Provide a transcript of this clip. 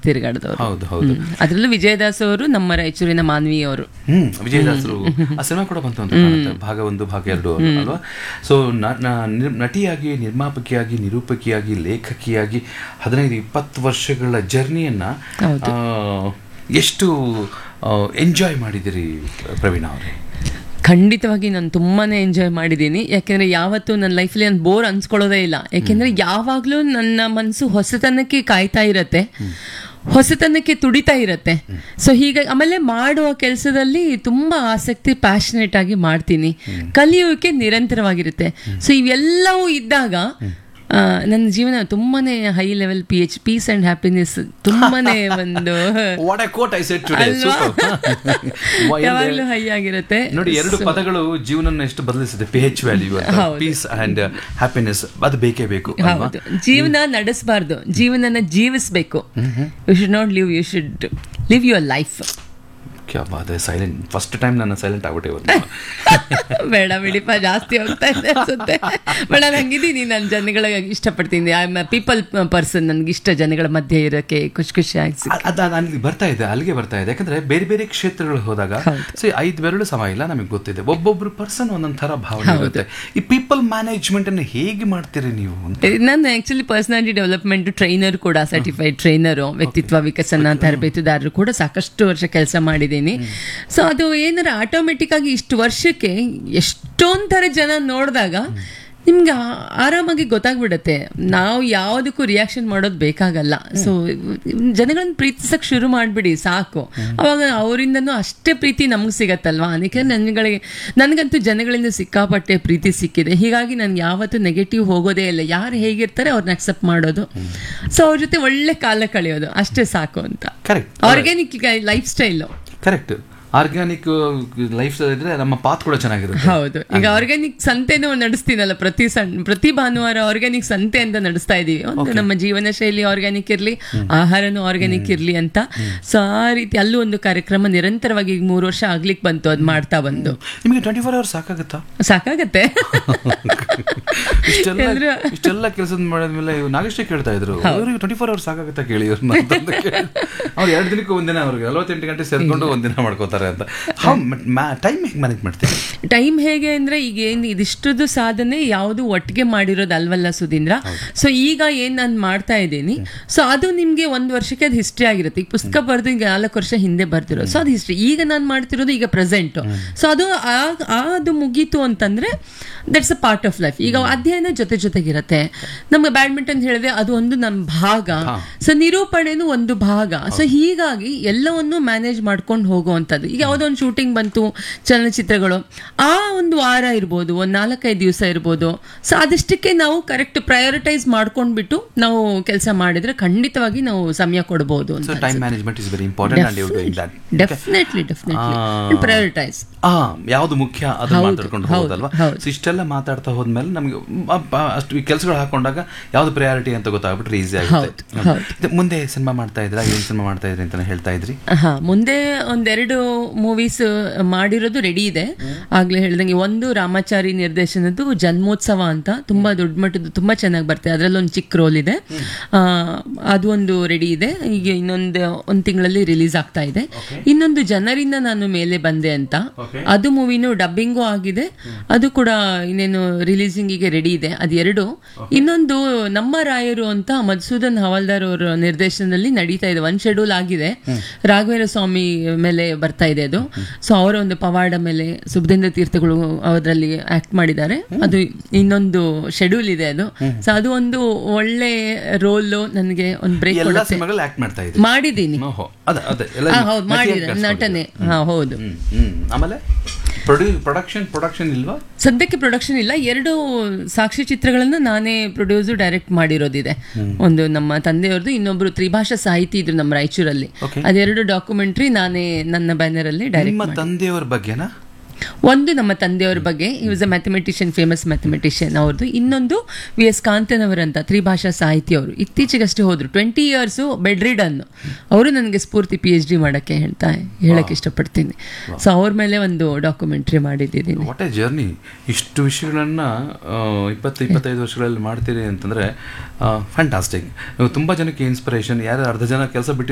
ತಿರುಗಾಡಿದವರು ಹೌದು ಹೌದು ಅದರಲ್ಲೂ ವಿಜಯದಾಸ್ ಅವರು ನಮ್ಮ ರಾಯಚೂರಿನ ಮಾನ್ವೀಯವರು ಹ್ಮ್ ವಿಜಯದಾಸರು ಆ ಸಿನಿಮಾ ಕೂಡ ಬಂತು ಅಂತ ಕಾಣುತ್ತೆ ಭಾಗ ಒಂದು ಭಾಗ ಎರಡು ಅಲ್ವಾ ಸೊ ನಟಿಯಾಗಿ ನಿರ್ಮಾಪಕಿಯಾಗಿ ನಿರೂಪಕಿಯಾಗಿ ಲೇಖಕಿಯಾಗಿ ಹದಿನೈದು ಇಪ್ಪತ್ತು ವರ್ಷಗಳ ಜರ್ನಿಯನ್ನ ಆ, ಎಷ್ಟು ಎಂಜಾಯ್ ಮಾಡಿದಿರಿ ಪ್ರವೀಣ ಅವರೇ ಖಂಡಿತವಾಗಿ ನಾನು ತುಂಬಾನೇ ಎಂಜಾಯ್ ಮಾಡಿದ್ದೀನಿ ಯಾಕೆಂದ್ರೆ ಯಾವತ್ತೂ ನನ್ನ ಲೈಫಲ್ಲಿ ನಾನು ಬೋರ್ ಅನ್ಸ್ಕೊಳ್ಳೋದೇ ಇಲ್ಲ ಯಾಕೆಂದ್ರೆ ಯಾವಾಗಲೂ ನನ್ನ ಮನಸ್ಸು ಹೊಸತನಕ್ಕೆ ಕಾಯ್ತಾ ಇರತ್ತೆ ಹೊಸತನಕ್ಕೆ ತುಡಿತಾ ಇರತ್ತೆ ಸೊ ಹೀಗಾಗಿ ಆಮೇಲೆ ಮಾಡುವ ಕೆಲಸದಲ್ಲಿ ತುಂಬಾ ಆಸಕ್ತಿ ಪ್ಯಾಷನೇಟ್ ಆಗಿ ಮಾಡ್ತೀನಿ ಕಲಿಯೋಕೆ ನಿರಂತರವಾಗಿರುತ್ತೆ ಸೊ ಇವೆಲ್ಲವೂ ಇದ್ದಾಗ ಆ, ನನ್ನ ಜೀವನ ತುಂಬಾನೇ high level P H peace and happiness ತುಂಬಾನೇ ಒಂದು what I quote I set today ಅಲ್ವಾ? ಯಾವಾಗ್ಲೂ ಹೈ ಆಗಿರುತ್ತೆ ನೋಡಿ ಎರಡು ಪದಗಳು ಜೀವನ ಎಷ್ಟು ಬದಲಿಸಿದೆ P H value peace and happiness ಅದು ಬೇಕೇ ಬೇಕು ಅಲ್ವಾ ಹೌದು ಜೀವನ ನಡೆಸಬಾರ್ದು ಜೀವನನ ಜೀವಿಸ್ಬೇಕು you should not live you should live your life ಕ್ಯಾ ಬಾತ್ ಸೈಲೆಂಟ್ ಫಸ್ಟ್ ಟೈಮ್ ನಾನು ಸೈಲೆಂಟ್ ಆಗ್ಬಿಟ್ಟೆ ಇವತ್ತು ಬೇಡ ಬಿಡಿಪ ಜಾಸ್ತಿ ಹೋಗ್ತಾ ಇದೆ ಅನ್ಸುತ್ತೆ ಬೇಡ ನಂಗಿದ್ದೀನಿ ನಾನು ಜನಗಳಿಗೆ ಇಷ್ಟಪಡ್ತೀನಿ ಐ ಆಮ್ ಪೀಪಲ್ ಪರ್ಸನ್ ನನ್ಗೆ ಇಷ್ಟ ಜನಗಳ ಮಧ್ಯೆ ಇರೋಕ್ಕೆ ಖುಷಿ ಖುಷಿಯಾಗಿ ಸಿಕ್- ಅದ್- ಅದ್ ಅಲ್ಲಿಗೆ ಬರ್ತಾ ಇದೆ ಅಲ್ಲಿಗೆ ಬರ್ತಾ ಇದೆ ಯಾಕಂದ್ರೆ ಬೇರೆ ಬೇರೆ ಕ್ಷೇತ್ರಗಳು ಹೋದಾಗ ಸೊ ಐದು ಬೆರಳು ಸಮ ಇಲ್ಲ ನಮಗೆ ಗೊತ್ತಿದೆ ಒಬ್ಬೊಬ್ರು ಪರ್ಸನ್ ಒಂದೊಂದ್ ತರ ಭಾವನೆ ಇರುತ್ತೆ ಈ ಪೀಪಲ್ ಮ್ಯಾನೇಜ್ಮೆಂಟ್ ಅನ್ನು ಹೇಗೆ ಮಾಡ್ತೀರಿ ನೀವು ಅಂತ ನಾನು ಆಕ್ಚುಲಿ ಪರ್ಸನಾಲಿಟಿ ಡೆವಲಪ್ಮೆಂಟ್ ಟ್ರೈನರ್ ಕೂಡ ಸರ್ಟಿಫೈಡ್ ಟ್ರೈನರು ವ್ಯಕ್ತಿತ್ವ ವಿಕಸನ ತರಬೇತುದಾರರು ಕೂಡ ಸಾಕಷ್ಟು ವರ್ಷ ಕೆಲಸ ಮಾಡಿದ್ದೀನಿ ಸೊ ಅದು ಏನಾರ ಆಟೋಮೆಟಿಕ್ ಆಗಿ ಇಷ್ಟು ವರ್ಷಕ್ಕೆ ಎಷ್ಟೊಂದ್ ಥರ ಜನ ನೋಡಿದಾಗ ನಿಮ್ಗೆ ಆ- ಆರಾಮಾಗಿ ಗೊತ್ತಾಗ್ಬಿಡತ್ತೆ ನಾವು ಯಾವುದಕ್ಕೂ ರಿಯಾಕ್ಷನ್ ಮಾಡೋದು ಬೇಕಾಗಲ್ಲ ಸೊ ಜನಗಳನ್ನ ಪ್ರೀತಿಸಕ್ ಶುರು ಮಾಡ್ಬಿಡಿ ಸಾಕು ಅವಾಗ ಅವರಿಂದನೂ ಅಷ್ಟೇ ಪ್ರೀತಿ ನಮ್ಗೆ ಸಿಗತ್ತಲ್ವಾ ಅದಕ್ಕೆ ನನಗಳಿಗೆ ನನಗಂತೂ ಜನಗಳಿಂದ ಸಿಕ್ಕಾಪಟ್ಟೆ ಪ್ರೀತಿ ಸಿಕ್ಕಿದೆ ಹೀಗಾಗಿ ನನ್ಗೆ ಯಾವತ್ತೂ ನೆಗೆಟಿವ್ ಹೋಗೋದೇ ಇಲ್ಲ ಯಾರು ಹೇಗಿರ್ತಾರೆ ಅವ್ರನ್ನ ಅಕ್ಸೆಪ್ಟ್ ಮಾಡೋದು ಸೊ ಅವ್ರ ಜೊತೆ ಒಳ್ಳೆ ಕಾಲ ಕಳೆಯೋದು ಅಷ್ಟೇ ಸಾಕು ಅಂತ correct organic lifestyle correct organic life ಇದ್ರೆ ನಮ್ಮ ಪಾತ್ ಕೂಡ ಚೆನ್ನಾಗಿರುತ್ತೆ ಹೌದು ಈಗ ಆರ್ಗ್ಯಾನಿಕ್ ಸಂತೆನೂ ನಡೆಸ್ತೀನಲ್ಲ ಪ್ರತಿ ಸಣ್ ಪ್ರತಿ ಭಾನುವಾರ ಆರ್ಗ್ಯಾನಿಕ್ ಸಂತೆ ಅಂತ ನಡೆಸ್ತಾ ಇದೀವಿ ಒಂದು ನಮ್ಮ ಜೀವನ ಶೈಲಿ ಆರ್ಗ್ಯಾನಿಕ್ ಇರ್ಲಿ ಆಹಾರನೂ ಆರ್ಗ್ಯಾನಿಕ್ ಇರ್ಲಿ ಅಂತ ಸೊ ಆ ರೀತಿ ಅಲ್ಲೂ ಒಂದು ಕಾರ್ಯಕ್ರಮ ನಿರಂತರವಾಗಿ ಈಗ ಮೂರು ವರ್ಷ ಆಗ್ಲಿಕ್ಕೆ ಬಂತು ಅದ್ ಮಾಡ್ತಾ ಬಂದು ನಿಮಗೆ ಟ್ವೆಂಟಿ ಫೋರ್ ಅವರ್ಸ್ ಸಾಕಾಗುತ್ತಾ ಸಾಕಾಗತ್ತೆ ಇಷ್ಟೆಲ್ಲ ಎಲ್ರು- ಇಷ್ಟೆಲ್ಲ ಕೆಲಸದ ಮಾಡಿದ್ಮೇಲೆ ಇವ್ರು ನಾಗೇಶ್ವರಿ ಕೇಳ್ತಾ ಇದ್ರು ಇವ್ರಿಗೆ ಟ್ವೆಂಟಿ ಫೋರ್ ಅವರ್ಸ್ ಸಾಕಾಗುತ್ತಾ ಕೇಳಿ ಇವ್ರನ್ನ ಅಂತ ಕೇಳಿ. ಅವ್ರು ಎರಡು ದಿನಕ್ಕೆ ಒಂದಿನ ಅವ್ರಿಗೆ ನಲವತ್ತೆಂಟು ಗಂಟೆ ಸೇರ್ಕೊಂಡು ಒಂದಿನ ಮಾಡ್ಕೋತಾರೆ ಅಂತ ಟೈಮ್ ಹೇಗೆ ಮ್ಯಾನೇಜ್ ಮಾಡ್ತೀರಿ ಟೈಮ್ ಹೇಗೆ ಅಂದ್ರೆ ಈಗ ಏನ್ ಇದಿಷ್ಟದು ಸಾಧನೆ ಯಾವುದು ಒಟ್ಟಿಗೆ ಮಾಡಿರೋದು ಅಲ್ವಲ್ಲ ಸುಧೀಂದ್ರ ಸೊ ಈಗ ಏನ್ ನಾನು ಮಾಡ್ತಾ ಇದ್ದೀನಿ ಸೊ ಅದು ನಿಮ್ಗೆ ಒಂದ್ ವರ್ಷಕ್ಕೆ ಅದು ಹಿಸ್ಟ್ರಿ ಆಗಿರುತ್ತೆ ಈಗ ಪುಸ್ತಕ ಬರೆದು ಈಗ ನಾಲ್ಕು ವರ್ಷ ಹಿಂದೆ ಬರ್ತಿರೋ ಸೊ ಅದು ಹಿಸ್ಟ್ರಿ ಈಗ ನಾನು ಮಾಡ್ತಿರೋದು ಈಗ ಪ್ರೆಸೆಂಟ್ ಸೊ ಅದು ಆ- ಆ ಅದು ಮುಗೀತು ಅಂತಂದ್ರೆ that's a part of life ಈಗ ಅಧ್ಯಯನ ಜೊತೆ ಜೊತೆಗಿರುತ್ತೆ ನಮ್ಗೆ ಬ್ಯಾಡ್ಮಿಂಟನ್ ಹೇಳಿದ್ರೆ ಅದು ಒಂದು ನಮ್ಮ ಭಾಗ ಸೊ ನಿರೂಪಣೆನೂ ಒಂದು ಭಾಗ ಸೊ ಹೀಗಾಗಿ ಎಲ್ಲವನ್ನು ಮ್ಯಾನೇಜ್ ಮಾಡ್ಕೊಂಡು ಹೋಗುವಂಥದ್ದು ಈಗ ಯಾವುದೋ ಒಂದು ಶೂಟಿಂಗ್ ಬಂತು ಚಲನಚಿತ್ರಗಳು ಆ ಒಂದು ವಾರ ಇರ್ಬೋದು ಒಂದು ನಾಲ್ಕೈದು ದಿವಸ ಇರ್ಬೋದು ಸೊ ಅದಷ್ಟಕ್ಕೆ ನಾವು ಕರೆಕ್ಟ್ ಪ್ರಯಾರಿಟೈಸ್ ಮಾಡ್ಕೊಂಡ್ಬಿಟ್ಟು ನಾವು ಕೆಲಸ ಮಾಡಿದ್ರೆ ಖಂಡಿತವಾಗಿ ನಾವು ಸಮಯ ಕೊಡ್ಬೋದು ಅಂತ so time management is very important and you doing that definitely definitely prioritise ಆ ಯಾವ್ದು ಮುಖ್ಯ ಅದನ್ನ ಮಾತಾಡ್ಕೊಂಡು ಹೌದು, ಹೋಗೋದಲ್ವಾ ಹೌದು. ಸೊ ಇಷ್ಟೆಲ್ಲ ಮಾತಾಡ್ತಾ ಹೋದ್ಮೇಲೆ ನಮಗೆ ಅಷ್ಟು ಕೆಲಸಗಳು ಹಾಕೊಂಡಾಗ ಯಾವ್ದು ಪ್ರಯಾರಿಟಿ ಅಂತ ಗೊತ್ತಾಗ್ಬಿಟ್ರೆ ಈಸಿ ಆಗುತ್ತೆ ಹೌದು. ಇದು ಮುಂದೆ ಸಿನಿಮಾ ಮಾಡ್ತಾ ಇದ್ರಾ ಏನ್ ಸಿನಿಮಾ ಮಾಡ್ತಾ ಇದ್ರಿ ಅಂತ ಹೇಳ್ತಾ ಇದ್ರಿ ಹಾ ಮುಂದೆ ಒಂದೆರಡು ಮೂವೀಸ್ ಮಾಡಿರೋದು ರೆಡಿ ಇದೆ ಆಗ್ಲೇ ಹೇಳ್ದಂಗೆ ಒಂದು ರಾಮಾಚಾರಿ ನಿರ್ದೇಶನದ್ದು ಜನ್ಮೋತ್ಸವ ಅಂತ ತುಂಬಾ ದೊಡ್ಡ ಮಟ್ಟದ್ದು ತುಂಬಾ ಚೆನ್ನಾಗಿ ಬರ್ತದೆ ಅದರಲ್ಲಿ ಒಂದು ಚಿಕ್ಕ ರೋಲ್ ಇದೆ ಆ, ಅದು ಒಂದು ರೆಡಿ ಇದೆ ಈಗ ಇನ್ನೊಂದು ಒಂದು ತಿಂಗಳಲ್ಲಿ ರಿಲೀಸ್ ಆಗ್ತಾ ಇದೆ ಇನ್ನೊಂದು ಜನರಿಂದ ನಾನು ಮೇಲೆ ಬಂದೆ ಅಂತ ಅದು ಮೂವಿನೂ ಡಬ್ಬಿಂಗು ಆಗಿದೆ ಅದು ಕೂಡ ಇನ್ನೇನು ರಿಲೀಸಿಂಗಿಗೆ ರೆಡಿ ಇದೆ ಅದು ಎರಡು ಇನ್ನೊಂದು ನಮ್ಮ ರಾಯರು ಅಂತ ಮಧುಸೂದನ್ ಹವಾಲ್ದಾರ್ ಅವರ ನಿರ್ದೇಶನದಲ್ಲಿ ನಡೀತಾ ಇದೆ ಒಂದ್ ಶೆಡ್ಯೂಲ್ ಆಗಿದೆ ರಾಘವೇಂದ್ರ ಸ್ವಾಮಿ ಮೇಲೆ ಬರ್ತಾ ಇದೆ ಅದು ಸೊ ಅವರ ಒಂದು ಪವಾಡ ಮೇಲೆ ಸುಬದೇಂದ್ರ ತೀರ್ಥಗಳು ಅದರಲ್ಲಿ ಆಕ್ಟ್ ಮಾಡಿದ್ದಾರೆ ಅದು ಇನ್ನೊಂದು ಶೆಡ್ಯೂಲ್ ಇದೆ ಅದು ಸೊ ಅದು ಒಂದು ಒಳ್ಳೆ ರೋಲ್ ನನಗೆ ಒಂದು ಬ್ರೇಕ್ ಎಲ್ಲ ಕೊಡುತ್ತೆ ಸಿನಿಮಾಗಳಲ್ಲಿ ಆಕ್ಟ್ ಮಾಡ್ತಾ ಇದ್ರಿ ಮಾಡಿದ್ದೀನಿ ಓಹೋ ಅದೇ ಅದೇ ಎಲ್ಲ ಹಾ, ನೀವು ಹೌದು ನಟಿಯಾಗಿ ಮಾಡಿದ್ರೆ ಕಾಣಿಸ್ಕೊಂಡಿದ್ದೀರಿ. ನಟನೆ ಹಾ ಹೌದು ಹ್ಮ್ ಹ್ಮ್ ಆಮೇಲೆ ಪ್ರೊಡ್ಯೂ ಪ್ರೊಡಕ್ಷನ್ ಪ್ರೊಡಕ್ಷನ್ ಇಲ್ವಾ ಸದ್ಯಕ್ಕೆ ಪ್ರೊಡಕ್ಷನ್ ಇಲ್ಲ ಎರಡು ಸಾಕ್ಷಿ ಚಿತ್ರಗಳನ್ನ ನಾನೇ ಪ್ರೊಡ್ಯೂಸ್ ಡೈರೆಕ್ಟ್ ಮಾಡಿರೋದಿದೆ ಒಂದು ನಮ್ಮ ತಂದೆಯವ್ರದ್ದು ಇನ್ನೊಬ್ರು ತ್ರಿಭಾಷಾ ಸಾಹಿತಿ ಇದ್ರು ನಮ್ಮ ರಾಯಚೂರಲ್ಲಿ Okay. ಅದೆರಡು ಡಾಕ್ಯುಮೆಂಟ್ರಿ ನಾನೇ ನನ್ನ ಬ್ಯಾನರ್ ಅಲ್ಲಿ ಡೈರೆಕ್ಟ್ ನಿಮ್ಮ ತಂದೆಯವರ ಬಗ್ಗೆನಾ ಒಂದು ನಮ್ಮ ತಂದೆಯವ್ರ ಬಗ್ಗೆ ಈ was a mathematician famous mathematician ಅವ್ರದ್ದು ಇನ್ನೊಂದು ವಿ ಎಸ್ ಕಾಂತನವರ್ ಅಂತ ತ್ರಿಭಾಷಾ ಸಾಹಿತಿ ಅವರು ಇತ್ತೀಚೆಗಷ್ಟೇ ಹೋದ್ರು ಟ್ವೆಂಟಿ ಇಯರ್ಸು ಬೆಡ್ ರಿಡನ್ ಅವರು ನನಗೆ ಸ್ಫೂರ್ತಿ ಪಿ ಎಚ್ ಡಿ ಮಾಡೋಕ್ಕೆ ಹೇಳ್ತಾ ಹೇಳಕ್ಕೆ ಇಷ್ಟಪಡ್ತೀನಿ ಸೊ ಅವ್ರ ಮೇಲೆ ಒಂದು ಡಾಕ್ಯುಮೆಂಟ್ರಿ ಮಾಡಿದ್ದೀನಿ ವಾಟ್ ಎ ಜರ್ನಿ ಇಷ್ಟು ವಿಷಯಗಳನ್ನ ಆ, ಇಪ್ಪತ್ತು ಇಪ್ಪತ್ತೈದು ವರ್ಷಗಳಲ್ಲಿ ಮಾಡ್ತೀರಿ ಅಂತಂದ್ರೆ ಫ್ಯಾಂಟಾಸ್ಟಿಕ್ ನೀವು ತುಂಬಾ ಜನಕ್ಕೆ ಇನ್ಸ್ಪಿರೇಷನ್ ಯಾರು ಅರ್ಧ ಜನ ಕೆಲಸ ಬಿಟ್ಟು